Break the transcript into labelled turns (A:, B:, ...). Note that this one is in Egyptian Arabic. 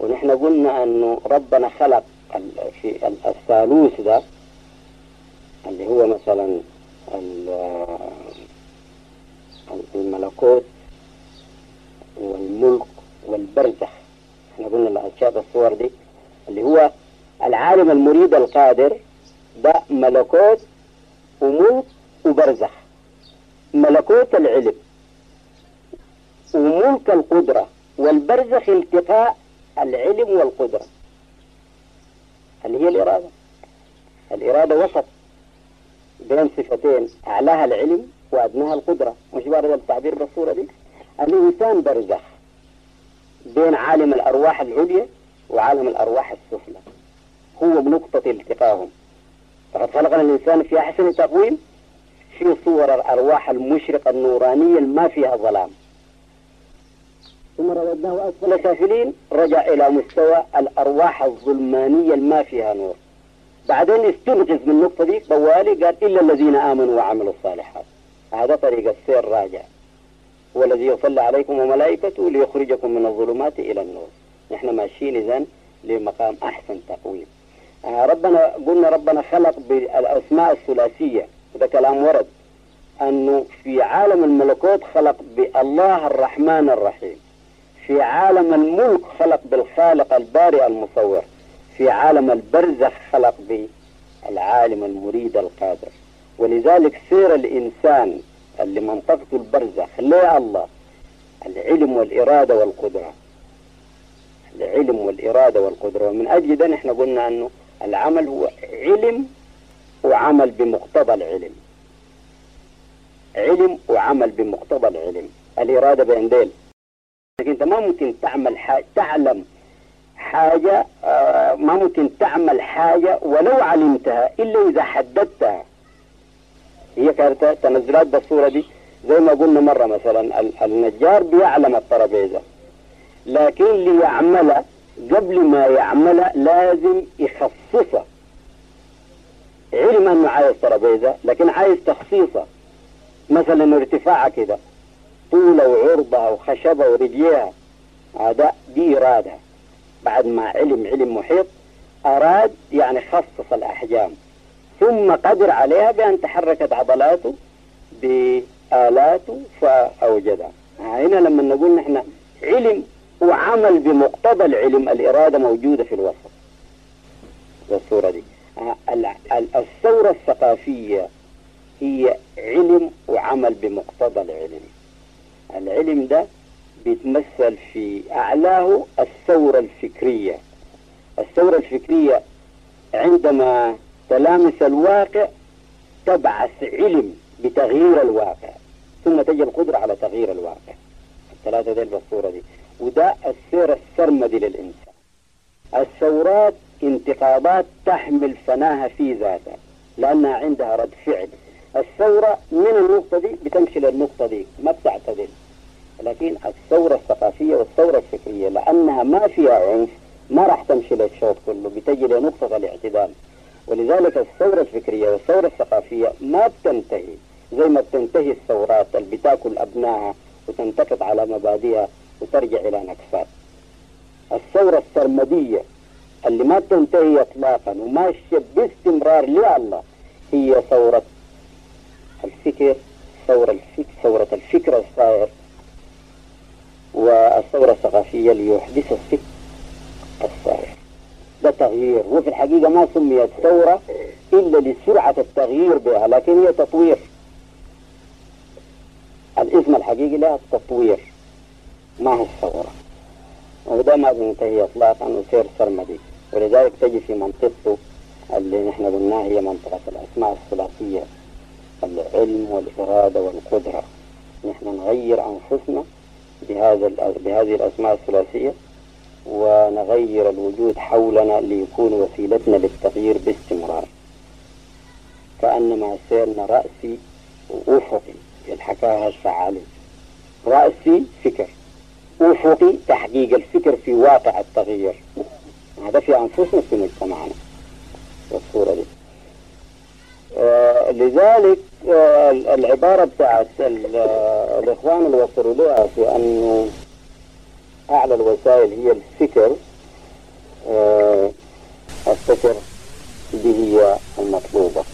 A: ونحن قلنا أنه ربنا خلق في الثالوث ده اللي هو مثلا الملكوت والملك والبرزخ احنا قلنا الأشياء الصور دي اللي هو العالم المريد القادر ده ملكوت وملك وبرزخ ملكوت العلم وملك القدرة والبرزخ التقاء العلم والقدرة اللي هي الإرادة الإرادة وسط بين صفتين أعلاها العلم وأدناها القدرة مش بارد التعبير بالصورة دي الإنسان برزخ بين عالم الأرواح العليا وعالم الأرواح السفلى هو بنقطة التقاهم فقد خلقنا الإنسان في أحسن تقويم في صور الأرواح المشرقة النورانية ما فيها ظلام ثم رددناه أسفل سافلين رجع إلى مستوى الأرواح الظلمانية ما فيها نور بعدين استنقذ من النقطة دي طوالي قال إلا الذين آمنوا وعملوا الصالحات هذا طريق السير راجع هو الذي يصلي عليكم وملائكته ليخرجكم من الظلمات إلى النور نحن ماشيين إذن لمقام أحسن تقويم آه ربنا قلنا ربنا خلق بالأسماء الثلاثية هذا كلام ورد أنه في عالم الملكوت خلق بالله الرحمن الرحيم في عالم الملك خلق بالخالق البارئ المصور في عالم البرزخ خلق بالعالم المريد القادر ولذلك سير الإنسان اللي منطقته البرزخ ليه الله العلم والإرادة والقدرة العلم والإرادة والقدرة ومن أجل ده نحن قلنا أنه العمل هو علم وعمل بمقتضى العلم علم وعمل بمقتضى العلم الإرادة بين ديل لكن أنت ما ممكن تعمل حاجة تعلم حاجة آه ما ممكن تعمل حاجة ولو علمتها إلا إذا حددتها هي كانت تنزلات بالصورة دي زي ما قلنا مرة مثلا النجار بيعلم الترابيزة لكن ليعمل قبل ما يعمل لازم يخصصها علم انه عايز ترابيزة لكن عايز تخصيصها مثلا ارتفاعها كده طولها وعرضها وخشبها ورجليها هذا دي إرادة بعد ما علم علم محيط أراد يعني خصص الأحجام ثم قدر عليها بأن تحركت عضلاته بآلاته فأوجدها هنا لما نقول نحن علم وعمل بمقتضى العلم الإرادة موجودة في الوسط بالصورة دي الثورة الثقافية هي علم وعمل بمقتضى العلم العلم ده بيتمثل في أعلاه الثورة الفكرية الثورة الفكرية عندما تلامس الواقع تبعث علم بتغيير الواقع ثم تجي القدرة على تغيير الواقع الثلاثة دي بالصورة دي وده السير السرمدي للإنسان الثورات انتقادات تحمل فناها في ذاتها لأنها عندها رد فعل الثورة من النقطة دي بتمشي للنقطة دي ما بتعتدل لكن الثورة الثقافية والثورة الفكرية لأنها ما فيها عنف ما راح تمشي للشوط كله بتجي لنقطة الاعتدال ولذلك الثورة الفكرية والثورة الثقافية ما بتنتهي زي ما بتنتهي الثورات اللي بتاكل أبنائها وتنتقد على مبادئها وترجع إلى نكسات الثورة السرمدية اللي ما بتنتهي إطلاقا وماشية باستمرار لله هي ثورة الفكر ثورة الفكر ثورة الفكر الصائر والثورة الثقافية ليحدث الفكر الصائر ده تغيير وفي الحقيقة ما سميت ثورة إلا لسرعة التغيير بها لكن هي تطوير الاسم الحقيقي لها التطوير ما هي الثورة وده ما بينتهي إطلاقا وسير سرمدي ولذلك تجي في منطقته اللي نحن قلناها هي منطقة الأسماء الثلاثية العلم والإرادة والقدرة نحن نغير أنفسنا بهذا بهذه الأسماء الثلاثية ونغير الوجود حولنا ليكون وسيلتنا للتغيير باستمرار كأنما سيرنا رأسي وأفقي الحكاية الفعالي رأسي فكر أفقي تحقيق الفكر في واقع التغيير هذا في أنفسنا في مجتمعنا والصورة دي آه لذلك آه العبارة بتاعت الإخوان اللي وصلوا لها في أنه أعلى الوسائل هي الفكر تفتخر به هي المطلوبة